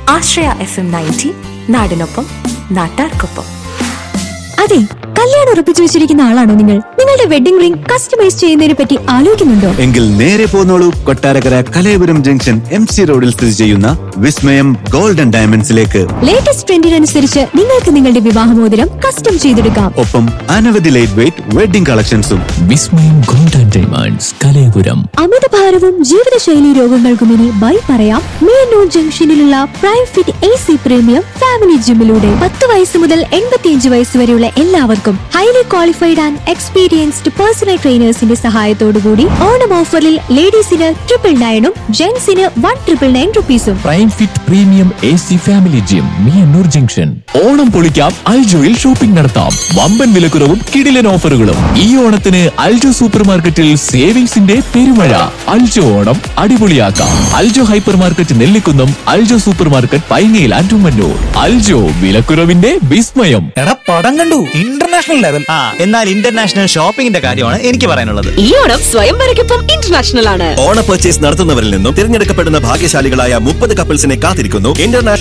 ആശ്രയ F M ninety നാടിനൊപ്പം നാട്ടാർക്കൊപ്പം അതെ കല്യാണം ഉറപ്പിച്ചു വെച്ചിരിക്കുന്ന ആളാണോ നിങ്ങൾ നിങ്ങളുടെ വെഡിംഗ് റിംഗ് കസ്റ്റമൈസ് ചെയ്യുന്നതിനെ പറ്റി ആലോചിക്കുന്നുണ്ടോ എങ്കിൽ നേരെ പോന്നോളൂ Kottarakkara Kalayapuram junction M C റോഡിൽ സ്ഥിതി ചെയ്യുന്ന വിസ്മയം ഗോൾഡൻ ഡയമണ്ട്സിലേക്ക് ലേറ്റസ്റ്റ് ട്രെൻഡിനനുസരിച്ച് നിങ്ങൾക്ക് നിങ്ങളുടെ വിവാഹമോതിരം കസ്റ്റം ചെയ്തെടുക്കാം ഒപ്പം അനവധി ലൈറ്റ് വെയിറ്റ് വെഡിംഗ് കളക്ഷൻസും വിസ്മയം ഗോൾഡൻ ഡയമണ്ട്സ് കലയപുരം അമിതഭാരവും ജീവിതശൈലി രോഗങ്ങൾക്കും ഇനി ബൈ പറയാം മേനൂർ ജംഗ്ഷനിലുള്ള prime fit A C premium family ജിമ്മിലൂടെ പത്ത് വയസ്സ് മുതൽ എൺപത്തിയഞ്ച് വയസ്സ് വരെയുള്ള എല്ലാവർക്കും highly qualified and experienced personal ട്രെയിനേഴ്സിന്റെ സഹായത്തോടുകൂടി ഓണം ഓഫറിൽ ലേഡീസിന് ട്രിപ്പിൾ നയനും ജെന്റ്സിന് വൺ ട്രിപ്പിൾ നയൻ റുപ്പീസും prime fit premium A C family gym Miyannoor junction Onam പൊളിക്കാം അൽജോയിൽ ഷോപ്പിംഗ് നടത്താം വമ്പൻ വിലക്കുറവും കിടിലൻ ഓഫറുകളും ഈ ഓണത്തിന് അൽജോ സൂപ്പർ മാർക്കറ്റിൽ സേവിങ്സിന്റെ പെരുമഴ അൽജോ ഓണം അടിപൊളിയാക്കാം Aljo hyper market Nellikunnam Aljo super market പൈങ്ങയിൽ ആൻഡുമന്നൂർ അൽജോ വിലക്കുറവിന്റെ വിസ്മയം എടാ പടം കണ്ടു ഇന്റർനാഷണൽ ലെവൽ ആ എന്നാൽ ഇന്റർനാഷണൽ ഷോപ്പിംഗിന്റെ കാര്യമാണ് എനിക്ക് പറയാനുള്ളത് ഈ ഓണം സ്വയംവരയ്ക്കൊപ്പം ഇന്റർനാഷണൽ ആണ് ഓണ പർച്ചേസ് നടത്തുന്നവരിൽ നിന്നും തിരഞ്ഞെടുക്കപ്പെടുന്ന ഭാഗ്യശാലികളായ മുപ്പത് കപ്പിൾസിനെ കാത്തിരിക്കുന്നു ഇന്റർനാഷണൽ